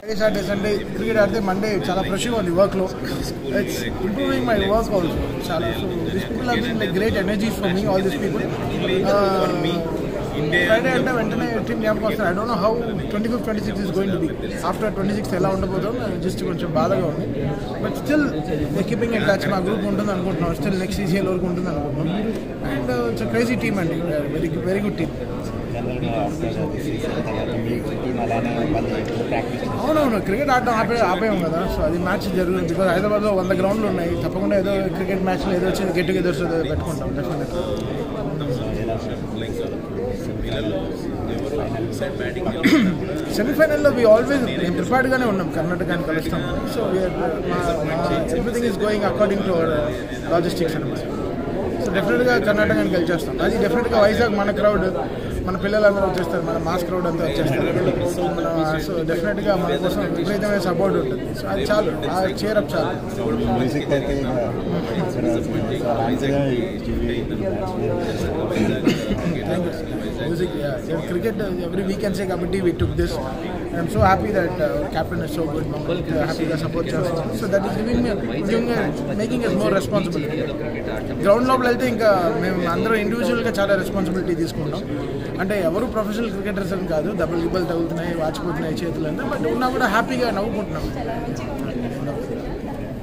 Friday Saturday Sunday cricket ఆడితే Monday చాలా ఫ్రెష్గా ఉంది వర్క్లో it's improving my work also చాలా so this people have been like great energy for me all this people Friday అంటే వెంటనే టీమ్ జ్ఞాపకం వస్తారు I don't know how twenty fifth twenty six is going to be after twenty six ఎలా ఉండబోదో just కొంచెం బాధగా ఉంది but still keeping in touch మా గ్రూప్ ఉంటుంది అనుకుంటున్నాం స్టిల్ నెక్స్ట్ సీజీఎల్ వరకు ఉంటుంది అనుకుంటున్నాం అండ్ ఇట్స్ క్రేజీ టీమ్ అండి వెరీ వెరీ గుడ్ టీమ్ జనరల్గా తర్వాత మీ టీం అలానే మళ్ళీ ప్రాక్టీస్ అవునవును క్రికెట్ ఆడడం ఆపే ఆపేయం కదా సో అది మ్యాచ్ జరుగుతుంది బికాజ్ హైదరాబాద్లో వంద గ్రౌండ్లు ఉన్నాయి తప్పకుండా ఏదో క్రికెట్ మ్యాచ్లో ఏదో వచ్చి గెట్ టుగెదర్స్ ఏదో పెట్టుకుంటాం డెఫినెట్ సెమీఫైనల్లో వి ఆల్వేస్ మేము ప్రిపేర్డ్గానే ఉన్నాం కర్ణాటకని కలుస్తాం so everything is going according to our logistics అనమాట సో డెఫినెట్గా కర్ణాటకని గెలిచేస్తాం అది డెఫినెట్గా వైజాగ్ మన క్రౌడ్ మన పిల్లలందరూ వచ్చేస్తారు మన మాస్ క్రౌడ్ అంతా వచ్చేస్తారు మన సో డెఫినెట్గా మన కోసం విపరీతమైన సపోర్ట్ ఉంటుంది సో అది చాలు ఆ చేరప్ చాలు మ్యూజిక్ అయితే ఇక ఇక్కడ మంచిగా Thank you. Music, yeah. yeah. Cricket, uh, every weekend say Kabaddi, we took this. I'm so happy that uh, our captain is so good. Mangal, we are happy to support us. So that is giving me, giving me, making us more responsible. Ground లోపల వెళ్తే ఇంకా మేము అందరూ ఇండివిజువల్గా చాలా responsibility తీసుకుంటాం అంటే ఎవరు ప్రొఫెషనల్ క్రికెటర్స్ అని కాదు దెబ్బలు గిబ్బలు తగులుతున్నాయి వాచిపోతున్నాయి చేతులు అంటే బట్ ఉన్నా కూడా హ్యాపీగా నవ్వుకుంటున్నాం